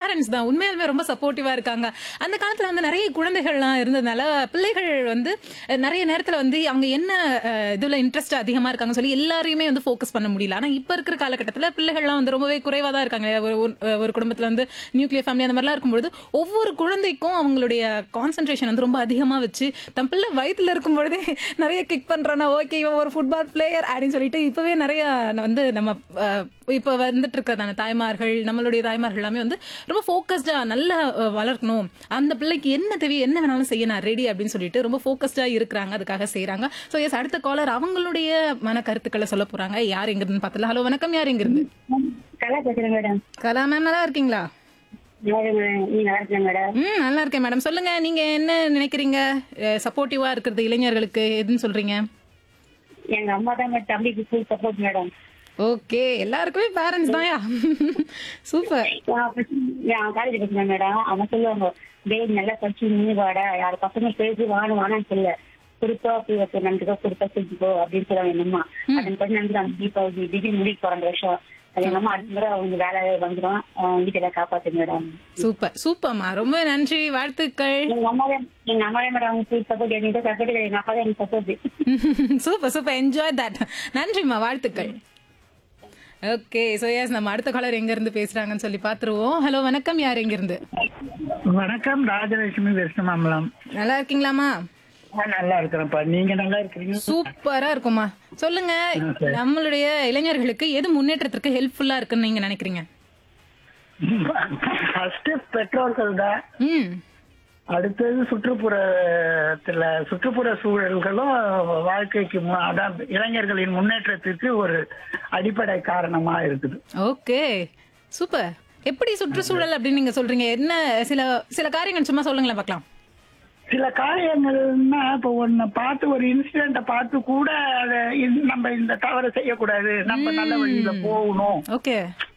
Parents தான் உண்மையாலுமே ரொம்ப சப்போர்ட்டிவா இருக்காங்க அந்த காலத்துல வந்து நிறைய குழந்தைகள்லாம் இருந்ததுனால பிள்ளைகள் வந்து அஹ், நிறைய நேரத்துல வந்து அவங்க என்ன அஹ், இதுல இன்ட்ரெஸ்ட் அதிகமா இருக்காங்க சொல்லி எல்லாரையுமே வந்து ஃபோக்கஸ் பண்ண முடியல ஆனா இப்ப இருக்கிற காலகட்டத்துல பிள்ளைகள்லாம் வந்து ரொம்பவே குறைவா தான் இருக்காங்க ஒரு ஒரு- ஒரு குடும்பத்துல வந்து நியூக்ளியர் ஃபேமிலி அந்த மாதிரிலாம் இருக்கும்போது ஒவ்வொரு குழந்தைக்கும் அவங்களுடைய கான்சென்ட்ரேஷன் வந்து ரொம்ப அதிகமா வச்சு தன் பிள்ளை வயித்துல இருக்கும் பொழுதே நிறைய கிக் பண்றானா ஓகே இவன் ஒரு ஃபுட்பால் பிளேயர் அப்படின்னு சொல்லிட்டு இப்பவே நிறைய வந்து நம்ம அஹ், இப்ப வந்துட்டு இருக்கிறதான தாய்மார்கள் நம்மளுடைய தாய்மார்கள் எல்லாமே வந்து ரொம்ப ஃபோக்கஸ்டா நல்லா அஹ், வளர்க்கணும் அந்த பிள்ளைக்கு என்ன தேவையோ என்ன வேணாலும் செய்ய நான் ரெடி அப்படின்னு சொல்லிட்டு ரொம்ப ஃபோக்கஸ்டா இருக்கிறாங்க அதுக்காக செய்றாங்க ஸோ எஸ் அடுத்த காலர் அவங்களுடைய மன கருத்துக்களை சொல்ல போறாங்க யார் எங்க இருந்து பார்த்தல ஹலோ வணக்கம் யார் எங்க இருந்து கலா பேசுறேன் மேடம் கலா மேம் நல்லா இருக்கீங்களா நல்லா மேடம் நீங்க நல்லா இருக்கீங்க மேடம் ம் நல்லா இருக்கேன் மேடம் சொல்லுங்க நீங்க என்ன நினைக்கிறீங்க சப்போர்ட்டிவா இருக்கிறது இளைஞர்களுக்கு எதுன்னு சொல்றீங்க எங்க அம்மா தான் மேடம் தம்பிக்கு ஃபுல் சப்போர்ட் மேடம் ஓகே எல்லாருக்குமே பேரண்ட்ஸ் தான்யா சூப்பர் நான் காலேஜ் பேசுறேன் மேடம் அவன் சொல்லுவாங்க டேய் நல்லா படிச்சு நீ வாடா யார் பசங்க பேசி வாணும் வானான்னு சொல்ல குறிப்பா போய் ஒருத்தர் நன்றிக்கோ குறிப்பா செஞ்சுக்கோ அப்படின்னு சொல்லுவாங்க எங்க அம்மா அதன் பண்ணி நன்றி அந்த தீபாவளி டிகிரி முடிக்க போற அந்த வருஷம் அது எங்க அம்மா அடுத்த முறை அவங்க வேலை வந்துடும் அவங்க வீட்டுல காப்பாத்து மேடம் சூப்பர் சூப்பர்மா ரொம்ப நன்றி வாழ்த்துக்கள் எங்க அம்மாவே எங்க அம்மாவே மேடம் அவங்க ஃபுல் சப்போர்ட் எனக்கு சப்போர்ட் இல்லை எங்க அப்பா தான் எனக்கு support super super enjoy that நன்றிம்மா வாழ்த்துக்கள் ஓகே ஸோ எஸ் நம்ம அடுத்த காலர் எங்க இருந்து பேசுறாங்கன்னு சொல்லி பாத்துருவோம் ஹலோ வணக்கம் யார் எங்க இருந்து வணக்கம் ராஜலட்சுமி விஷ்ணுமாமலம் நல்லா இருக்கீங்களாமா நான் நல்லா இருக்கிறேன்ப்பா நீங்க நல்லா இருக்கிறீங்க சூப்பரா இருக்குமா சொல்லுங்க நம்மளுடைய இளைஞர்களுக்கு எது முன்னேற்றத்திற்கு ஹெல்ப்ஃபுல்லா இருக்குன்னு நீங்க நினைக்கிறீங்க ஃபர்ஸ்ட் பெற்றோர்கள் தான் ம் அடுத்தது சுற்றுப்புறத்துல சுற்றுப்புற சூழல்களும் வாழ்க்கைக்கு மு- அதான் இளைஞர்களின் முன்னேற்றத்திற்கு ஒரு அடிப்படை காரணமா இருக்குது ஓகே சூப்பர் எப்படி சுற்றுச்சூழல் அப்படின்னு நீங்க சொல்றீங்க என்ன சில சில காரியங்கள் சும்மா சொல்லுங்களேன் பார்க்கலாம் சில காரியங்கள்னா இப்போ ஒன்னு பார்த்து ஒரு இன்சிடென்ட பார்த்து கூட அதை இந்த- நம்ம இந்த தவறை செய்யக்கூடாது நம்ம நல்ல வழியில போகணும் ஓகே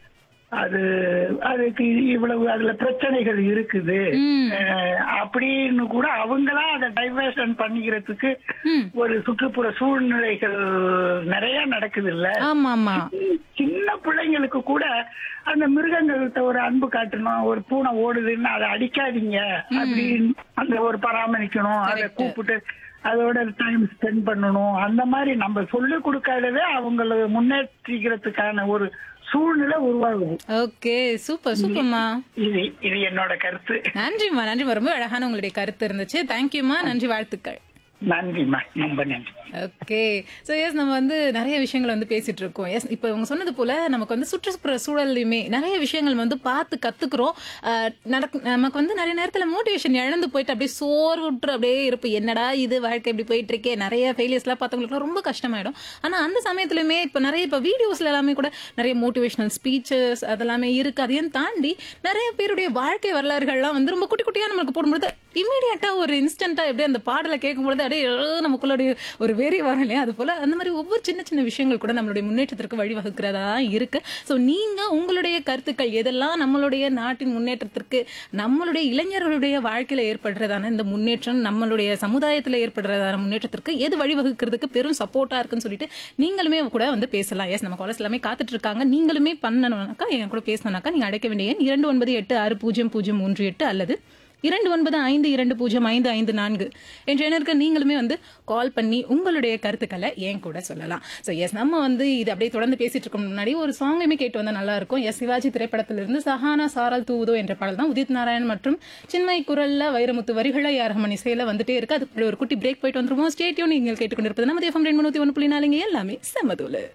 அது அதுக்கு இவ்வளவு அதுல பிரச்சனைகள் இருக்குது ம். அஹ், அப்படின்னு கூட அவங்களா அதை டைவர்ஷன் பண்ணிக்கிறதுக்கு ம். ஒரு சுற்றுப்புற சூழ்நிலைகள் நிறைய நடக்குது இல்ல ஆமா ஆமா சின்ன பிள்ளைங்களுக்கு கூட அந்த மிருகங்கள்கிட்ட ஒரு அன்பு காட்டணும் ஒரு பூனை ஓடுதுன்னு அதை அடிக்காதீங்க அப்படின்னு அந்த ஒரு பராமரிக்கணும் அதை Correct. கூப்பிட்டு அதோட டைம் ஸ்பெண்ட் பண்ணணும் அந்த மாதிரி நம்ம சொல்லி கொடுக்காதவே அவங்கள முன்னேற்றிக்கிறதுக்கான ஒரு சூழ்நிலை உருவாகுது ஓகே சூப்பர் சூப்பர்மா இது இது என்னோட கருத்து நன்றிம்மா நன்றிம்மா ரொம்ப அழகான உங்களுடைய கருத்து இருந்துச்சு தேங்க்யூம்மா நன்றி வாழ்த்துக்கள் நன்றிம்மா ரொம்ப நன்றி ஓகே ஸோ எஸ் நம்ம வந்து நிறைய விஷயங்கள் வந்து பேசிட்டு இருக்கோம் எஸ் இப்போ இவங்க சொன்னது போல நமக்கு வந்து சுற்றுப்புற சூழல்லையுமே நிறைய விஷயங்கள் வந்து பார்த்து கத்துக்கிறோம் அஹ், நடக்கு நமக்கு வந்து நிறைய நேரத்தில் மோட்டிவேஷன் இழந்து போயிட்டு அப்படியே சோர்வுற்று அப்படியே இருப்போம் என்னடா இது வாழ்க்கை இப்படி போயிட்டு இருக்கே நிறைய ஃபெயிலியர்ஸ்லாம் பார்த்தவங்களுக்கு ரொம்ப கஷ்டமாயிடும் ஆனால் அந்த சமயத்துலையுமே இப்போ நிறைய இப்போ வீடியோஸ்ல எல்லாமே கூட நிறைய மோட்டிவேஷனல் ஸ்பீச்சஸ் அதெல்லாமே இருக்கு அதையும் தாண்டி நிறைய பேருடைய வாழ்க்கை வரலாறுகள்லாம் வந்து ரொம்ப குட்டி குட்டியாக நம்மளுக்கு போடும்பொழுது இமீடியட்டா ஒரு இன்ஸ்டன்டா எப்படி அந்த பாடலை கேட்கும்பொழுது அப்படியே ஏ, நமக்குள்ளுடைய ஒரு வெறி வரும் இல்லையா அது போல அந்த மாதிரி ஒவ்வொரு சின்ன சின்ன விஷயங்கள் கூட நம்மளுடைய முன்னேற்றத்திற்கு வழிவகுக்கிறதா தான் இருக்கு ஸோ நீங்க உங்களுடைய கருத்துக்கள் எதெல்லாம் நம்மளுடைய நாட்டின் முன்னேற்றத்திற்கு நம்மளுடைய இளைஞர்களுடைய வாழ்க்கையில ஏற்படுறதான இந்த முன்னேற்றம் நம்மளுடைய சமுதாயத்துல ஏற்படுறதான முன்னேற்றத்திற்கு எது வழிவகுக்கிறதுக்கு பெரும் சப்போர்ட்டா இருக்குன்னு சொல்லிட்டு நீங்களுமே கூட வந்து பேசலாம் எஸ் நம்ம காலேஜ் எல்லாமே காத்துட்டு இருக்காங்க நீங்களுமே பண்ணணும்னாக்கா என் கூட பேசணும்னாக்கா நீங்க அழைக்க வேண்டிய எண் இரண்டு ஒன்பது எட்டு ஆறு பூஜ்ஜியம் பூஜ்ஜியம் மூன்று எட்டு அல்லது இரண்டு ஒன்பது ஐந்து இரண்டு பூஜ்ஜியம் ஐந்து ஐந்து நான்கு என்ற எண்ணிற்கு நீங்களுமே வந்து கால் பண்ணி உங்களுடைய கருத்துக்களை ஏன் கூட சொல்லலாம் ஸோ எஸ் நம்ம வந்து இது அப்படியே தொடர்ந்து பேசிட்டு இருக்கோம் முன்னாடி ஒரு சாங்குமே கேட்டு வந்தா நல்லா இருக்கும் எஸ் சிவாஜி திரைப்படத்திலிருந்து சஹானா சாரல் தூவுதோ என்ற பாடல் தான் உதித் நாராயண் மற்றும் சின்மை குரல்ல வைரமுத்து வரிகளை யாரமணி இசையில வந்துட்டே இருக்கு அதுக்கு ஒரு குட்டி பிரேக் போயிட்டு வந்துருவோம் ஸ்டேட்யூன் நீங்கள் கேட்டுக்கொண்டிருப்பது நம்ம எஃப்எம் ரெண்டு முன்னூத்தி ஒன்று புள்ளி நாலுங்க எல்லாமே செம்மதூலு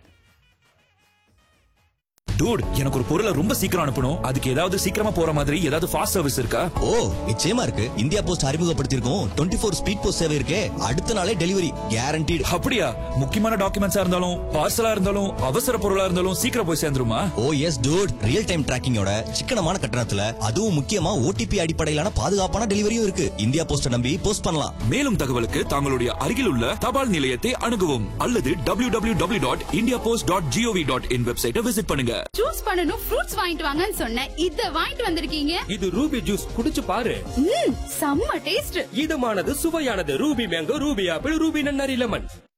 டூட் எனக்கு ஒரு பொருளை ரொம்ப சீக்கிரம் அனுப்பணும் அதுக்கு ஏதாவது சீக்கிரமா போற மாதிரி ஏதாவது ஃபாஸ்ட் சர்வீஸ் இருக்கா ஓ நிச்சயமா இருக்கு இந்தியா போஸ்ட் அறிமுகப்படுத்தியிருக்கோம் டுவெண்ட்டி ஃபோர் ஸ்பீட் போஸ்ட் சேவை இருக்கே அடுத்த நாளே டெலிவரி கேரண்டீடு அப்படியா முக்கியமான டாக்குமெண்ட்ஸா இருந்தாலும் பார்சலா இருந்தாலும் அவசர பொருளா இருந்தாலும் சீக்கிரம் போய் சேர்ந்துருமா ஓ எஸ் டூட் ரியல் டைம் டிராக்கிங்கோட சிக்கனமான கட்டணத்துல அதுவும் முக்கியமா ஓடிபி அடிப்படையிலான பாதுகாப்பான டெலிவரியும் இருக்கு இந்தியா போஸ்ட நம்பி போஸ்ட் பண்ணலாம் மேலும் தகவலுக்கு தங்களுடைய அருகில் உள்ள தபால் நிலையத்தை அணுகவும் அல்லது W W W dot India post dot GOV dot in வெப்சைட்டை விசிட் பண்ணுங்க ஜூஸ் பண்ணனும் ஃப்ரூட்ஸ் வாங்கிட்டு வாங்கன்னு சொன்னேன் இத வாங்கிட்டு வந்திருக்கீங்க இது ரூபி ஜூஸ் குடிச்சு பாரு ம் செம்ம டேஸ்ட் இதமானது சுவையானது Ruby mango Ruby apple Ruby நன்னாரி லெமன்